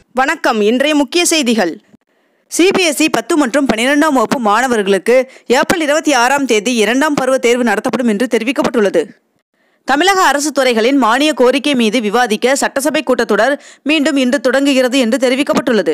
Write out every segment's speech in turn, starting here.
வணக்கம் இன்றைய முக்கிய செய்திகள் சிபிஎஸ்இ பத்து மற்றும் பன்னிரெண்டாம் வகுப்பு மாணவர்களுக்கு ஏப்ரல் இருபத்தி ஆறாம் தேதி இரண்டாம் பருவ தேர்வு நடத்தப்படும் என்று தெரிவிக்கப்பட்டுள்ளது தமிழக அரசு துறைகளின் மானிய கோரிக்கை மீது விவாதிக்க சட்டசபை கூட்டத்தொடர் மீண்டும் இன்று தொடங்குகிறது என்று தெரிவிக்கப்பட்டுள்ளது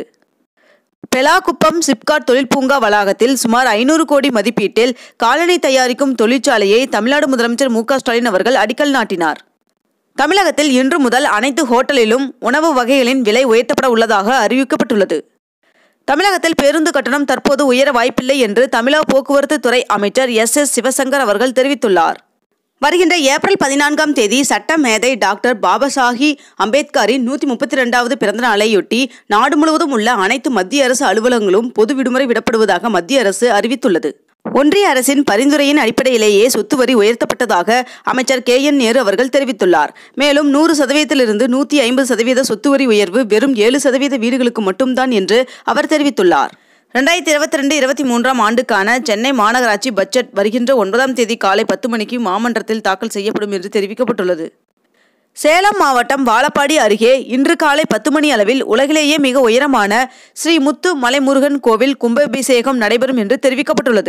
பெலாகுப்பம் சிப்காட் தொழில் பூங்கா வளாகத்தில் சுமார் ஐநூறு கோடி மதிப்பீட்டில் காலணி தயாரிக்கும் தொழிற்சாலையை தமிழ்நாடு முதலமைச்சர் மு க ஸ்டாலின் அவர்கள் அடிக்கல் நாட்டினார் தமிழகத்தில் இன்று முதல் அனைத்து ஹோட்டலிலும் உணவு வகைகளின் விலை உயர்த்தப்பட உள்ளதாக அறிவிக்கப்பட்டுள்ளது தமிழகத்தில் பேருந்து கட்டணம் தற்போது உயர வாய்ப்பில்லை என்று தமிழக போக்குவரத்து துறை அமைச்சர் எஸ் எஸ் சிவசங்கர் அவர்கள் தெரிவித்துள்ளார் வருகின்ற ஏப்ரல் பதினான்காம் தேதி சட்ட மேதை டாக்டர் பாபாசாஹி அம்பேத்கரின் நூற்றி முப்பத்தி ரெண்டாவது பிறந்த நாளையொட்டி நாடு முழுவதும் உள்ள அனைத்து மத்திய அரசு அலுவலகங்களும் பொது விடுமுறை விடப்படுவதாக மத்திய அரசு அறிவித்துள்ளது ஒன்றிய அரசின் பரிந்துரையின் அடிப்படையிலேயே சொத்து வரி உயர்த்தப்பட்டதாக அமைச்சர் கே என் நேரு அவர்கள் தெரிவித்துள்ளார் மேலும் நூறு சதவீதத்திலிருந்து நூற்றி ஐம்பது சதவீத சொத்து வரி உயர்வு வெறும் ஏழு சதவீத வீடுகளுக்கு மட்டும்தான் என்று அவர் தெரிவித்துள்ளார் ரெண்டாயிரத்தி இருபத்தி ரெண்டு இருபத்தி மூன்றாம் ஆண்டுக்கான சென்னை மாநகராட்சி பட்ஜெட் வருகின்ற ஒன்பதாம் தேதி காலை பத்து மணிக்கு மாமன்றத்தில் தாக்கல் செய்யப்படும் என்று தெரிவிக்கப்பட்டுள்ளது சேலம் மாவட்டம் வாழப்பாடி அருகே இன்று காலை பத்து மணி அளவில் உலகிலேயே மிக உயரமான ஸ்ரீ முத்து மலைமுருகன் கோவில் கும்பாபிஷேகம் நடைபெறும் என்று தெரிவிக்கப்பட்டுள்ளது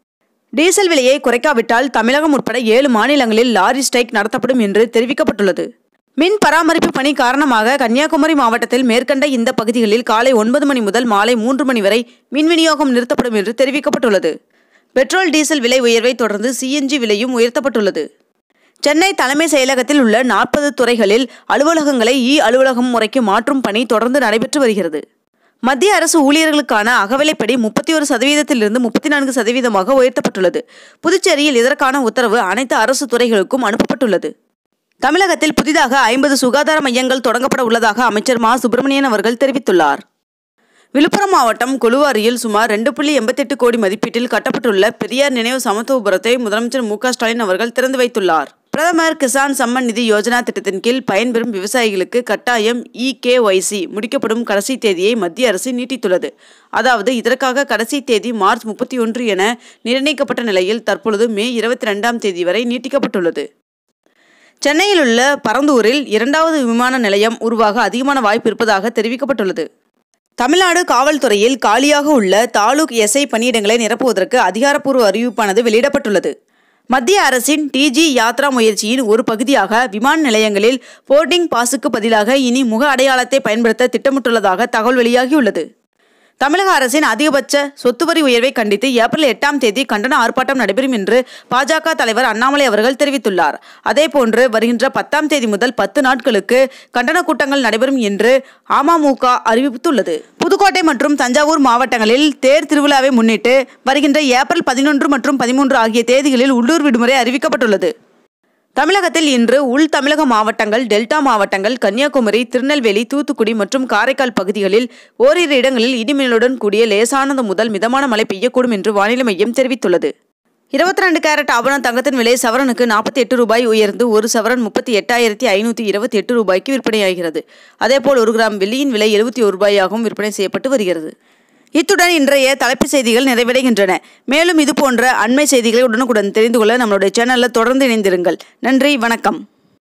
டீசல் விலையை குறைக்காவிட்டால் தமிழகம் உட்பட ஏழு மாநிலங்களில் லாரி ஸ்ட்ரைக் நடத்தப்படும் என்று தெரிவிக்கப்பட்டுள்ளது மின் பராமரிப்பு பணி காரணமாக கன்னியாகுமரி மாவட்டத்தில் மேற்கண்ட இந்த பகுதிகளில் காலை ஒன்பது மணி முதல் மாலை மூன்று மணி வரை மின் விநியோகம் நிறுத்தப்படும் என்று தெரிவிக்கப்பட்டுள்ளது பெட்ரோல் டீசல் விலை உயர்வை தொடர்ந்து சிஎன்ஜி விலையும் உயர்த்தப்பட்டுள்ளது சென்னை தலைமை செயலகத்தில் உள்ள நாற்பது துறைகளில் அலுவலகங்களை இ அலுவலகம் முறைக்கு மாற்றும் பணி தொடர்ந்து நடைபெற்று வருகிறது மத்திய அரசு ஊழியர்களுக்கான அகவிலைப்படி முப்பத்தி ஒரு சதவீதத்திலிருந்து முப்பத்தி நான்கு சதவீதமாக உயர்த்தப்பட்டுள்ளது புதுச்சேரியில் இதற்கான உத்தரவு அனைத்து அரசு துறைகளுக்கும் அனுப்பப்பட்டுள்ளது தமிழகத்தில் புதிதாக ஐம்பது சுகாதார மையங்கள் தொடங்கப்பட உள்ளதாக அமைச்சர் மா சுப்பிரமணியன் அவர்கள் தெரிவித்துள்ளார் விழுப்புரம் மாவட்டம் கொலுவாரியில் சுமார் ரெண்டு புள்ளி எண்பத்தெட்டு கோடி மதிப்பீட்டில் கட்டப்பட்டுள்ள பெரியார் நினைவு சமத்துவபுரத்தை முதலமைச்சர் மு க ஸ்டாலின் அவர்கள் திறந்து வைத்துள்ளார் பிரதமர் கிசான் சம்மன் நிதி யோஜனா திட்டத்தின் கீழ் பயன்பெறும் விவசாயிகளுக்கு கட்டாயம் இ கேஒய்சி முடிக்கப்படும் கடைசி தேதியை மத்திய அரசு நீட்டித்துள்ளது அதாவது இதற்காக கடைசி தேதி மார்ச் முப்பத்தி ஒன்று என நிர்ணயிக்கப்பட்ட நிலையில் தற்பொழுது மே இருபத்தி ரெண்டாம் தேதி வரை நீட்டிக்கப்பட்டுள்ளது சென்னையில் உள்ள பரந்தூரில் இரண்டாவது விமான நிலையம் உருவாக அதிகமான வாய்ப்பு இருப்பதாக தெரிவிக்கப்பட்டுள்ளது தமிழ்நாடு காவல்துறையில் காலியாக உள்ள தாலுக் எஸ்ஐ பணியிடங்களை நிரப்புவதற்கு அதிகாரப்பூர்வ அறிவிப்பானது வெளியிடப்பட்டுள்ளது மத்திய அரசின் டிஜி யாத்ரா முயற்சியின் ஒரு பகுதியாக விமான நிலையங்களில் போர்டிங் பாஸுக்கு பதிலாக இனி முக அடையாளத்தை பயன்படுத்த திட்டமிட்டுள்ளதாக தகவல் வெளியாகியுள்ளது தமிழக அரசின் அதிகபட்ச சொத்து வரி உயர்வை கண்டித்து ஏப்ரல் எட்டாம் தேதி கண்டன ஆர்ப்பாட்டம் நடைபெறும் என்று பாஜக தலைவர் அண்ணாமலை அவர்கள் தெரிவித்துள்ளார் அதேபோன்று வருகின்ற பத்தாம் தேதி முதல் பத்து நாட்களுக்கு கண்டன கூட்டங்கள் நடைபெறும் என்று அமமுக அறிவித்துள்ளது புதுக்கோட்டை மற்றும் தஞ்சாவூர் மாவட்டங்களில் தேர் திருவிழாவை முன்னிட்டு வருகின்ற ஏப்ரல் பதினொன்று மற்றும் பதிமூன்று ஆகிய தேதிகளில் உள்ளூர் விடுமுறை அறிவிக்கப்பட்டுள்ளது தமிழகத்தில் இன்று உள் தமிழக மாவட்டங்கள் டெல்டா மாவட்டங்கள் கன்னியாகுமரி திருநெல்வேலி தூத்துக்குடி மற்றும் காரைக்கால் பகுதிகளில் ஓரிரு இடங்களில் இடிமின்னலுடன் கூடிய லேசானது முதல் மிதமான மழை பெய்யக்கூடும் என்று வானிலை மையம் தெரிவித்துள்ளது இருபத்தி ரெண்டு கேரட் ஆபண தங்கத்தின் விலை சவரனுக்கு நாற்பத்தி எட்டு ரூபாய் உயர்ந்து ஒரு சவரன் முப்பத்தி எட்டாயிரத்தி ஐநூற்றி இருபத்தி எட்டு ரூபாய்க்கு விற்பனையாகிறது அதேபோல் ஒரு கிராம் வெள்ளியின் விலை எழுபத்தி ஒரு ரூபாயாகவும் விற்பனை செய்யப்பட்டு வருகிறது இத்துடன் இன்றைய தலைப்புச் செய்திகள் நிறைவடைகின்றன மேலும் இது போன்ற அண்மை செய்திகளை உடனுக்குடன் தெரிந்து கொள்ள நம்மளுடைய சேனலில் தொடர்ந்து இணைந்திருங்கள் நன்றி வணக்கம்